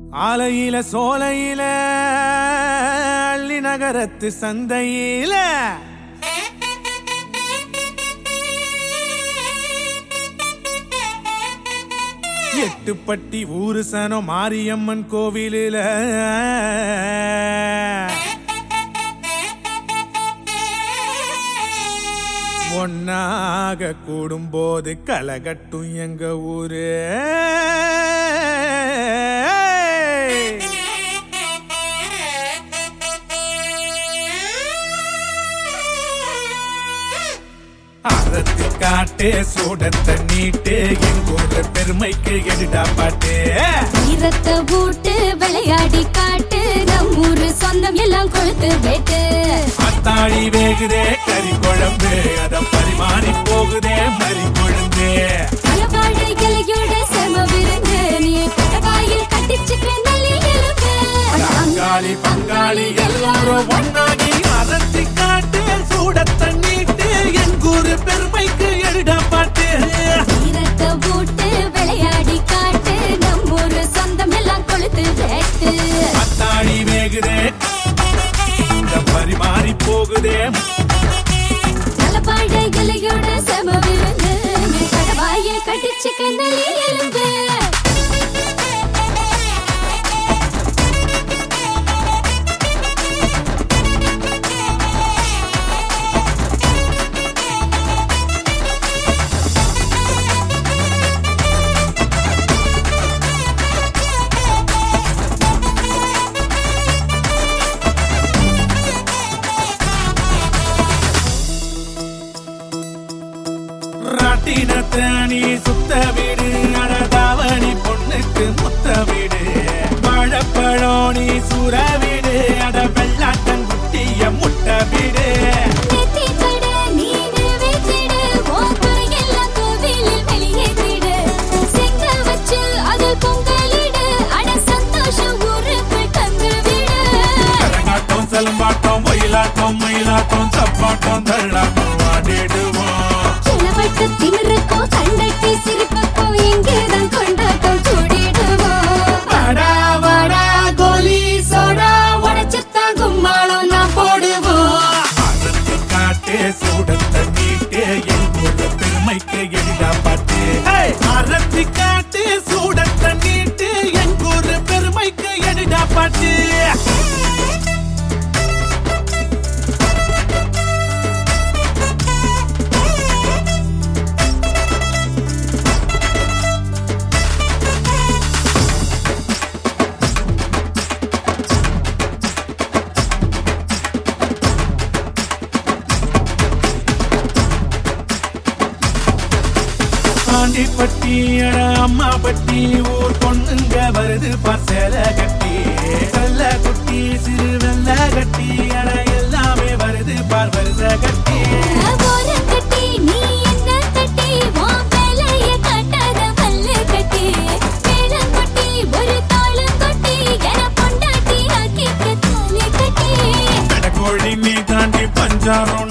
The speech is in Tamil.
ஆலையில சோலையில அள்ளி நகரத்து சந்தையில எட்டுப்பட்டி ஊரு சனம் மாரியம்மன் கோவிலில ஒன்னாக கூடும்போது கலகட்டும் எங்க ஊரு அறத்து காட்டு சூடத்தை நீட்டு எங்கூர் பெருமைக்கு எடுடா பாட்டு வீரத்தை பூட்டு விளையாடி காட்டு நம்மூரு சொந்தம் எல்லாம் கொழுத்து வேட்டு அத்தாழி வேகுதே கறி குழம்பு அத பரிமாறி போகுதே மறி கொழுந்து அளவாழ இலையோட செம விருந்து நீ கடவாயில் கட்டிச்சுக்க நல்லி எலும்பு பங்காளி பங்காளி எல்லாரும் ஒன்னாகி அறத்தி காட்டு சூடத்தை நீட்டு எங்கூர் பெருமைக்கு எடுடா பாட்டு வீரத்தை பூட்டு விளையாடி காட்டு நம்மூரு சொந்தம் எல்லாம் கொழுத்து வேட்டு அத்தாழி வேகுதே இந்த பரிமாறி போகுதே அளவாழ இலையோட செம விருந்து நீ கடவாயில் கட்டிச்சுக்க நல்லி எலும்பு ராட்டினத்தை நீ சுத்த வீடு அடதாவணி பொண்ணுக்கு முத்த வீடு வாழைப்பழம் நீ சுர வீடு அட வெள்ளாட்டங்குட்டிய முட்டை வீடு நெத்தி கடை நீனு வச்சிடு, உன் குறையெல்லாம் கோவிலில் வெளியேற்றிடு. செங்கல் வச்சு அதில் பொங்கலிடு, அட சந்தோஷம் ஊருக்குள் தந்து விடு. கரகாட்டம் செலம்பாட்டம் ஒயிலாட்டம் மயிலாட்டம் சப்பாட்டம் தள்ளாட்டம் ஆடிடுவோம் கிளவட்டு திமிருக்கும், கண்டட்டி சிரிப்புக்கும் இங்கேதான் கொண்டாட்டம் கூடிடுவோம். வாடா வாடா கோலி சோடா உடைச்சுத்தான் கும்மாளம் நான் போடுவோம். அறுத்து காட்டு சூடத்தை நீட்டு எங்கூர் பெருமைக்கு எடிடா பாட்டு அறுத்து காட்டு சூடத்தை நீட்டு எங்கூர் பெருமைக்கு எடிடா பாட்டு ஆண்டிப்பட்டி அட அம்மா பட்டி ஊர் பொண்ணுங்க வருது பசல கட்டி வெள்ள குட்டி சிறு வெள்ள கட்டி அட எல்லாமே வருது பார் வருத கட்டி ஓரம் கட்டி, நீ என்ன தட்டி, உன் வேலைய காட்டாத பல்லு கட்டி. மேளம் கொட்டி, ஒரு தாளம் கொட்டி, என பொண்டாட்டி ஆக்கிக்க தாலி கட்டி கோழி நீ தாண்டி பஞ்சாரம்